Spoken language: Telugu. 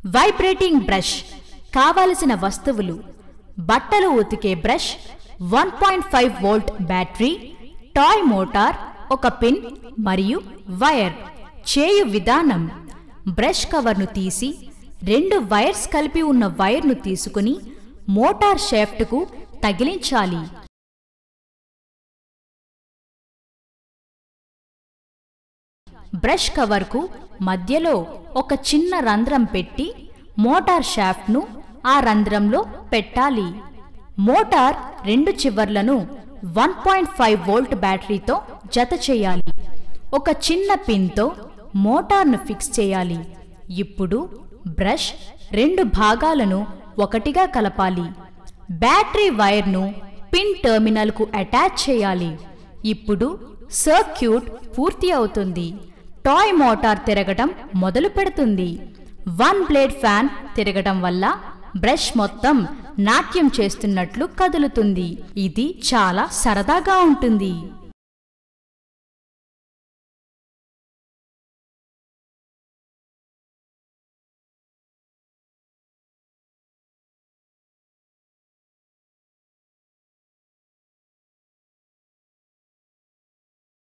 వైబ్రేటింగ్ బ్రష్ కావలసిన వస్తువులు బట్టలు ఉతికే brush one point five volt battery toy motor ఒక పిన్ మరియు వైర్ చేయు విధానం బ్రష్ కవర్ను తీసి రెండు వైర్స్ కలిపి ఉన్న వైర్ను తీసుకుని మోటార్ షాఫ్ట్కు తగిలించాలి బ్రష్ కవర్కు మధ్యలో ఒక చిన్న రంధ్రం పెట్టి మోటార్ షాఫ్ట్ను ఆ రంధ్రంలో పెట్టాలి మోటార్ రెండు చివర్లను వన్ పాయింట్ ఫైవ్ వోల్ట్ బ్యాటరీతో జత చేయాలి ఒక చిన్న పిన్తో మోటార్ను ఫిక్స్ చేయాలి ఇప్పుడు బ్రష్ రెండు భాగాలను ఒకటిగా కలపాలి బ్యాటరీ వైర్ను పిన్ టెర్మినల్కు అటాచ్ చేయాలి ఇప్పుడు సర్క్యూట్ పూర్తి అవుతుంది టాయ్ మోటార్ తిరగటం మొదలు పెడుతుంది వన్ బ్లేడ్ ఫ్యాన్ తిరగటం వల్ల బ్రష్ మొత్తం నాట్యం చేస్తున్నట్లు కదులుతుంది ఇది చాలా సరదాగా ఉంటుంది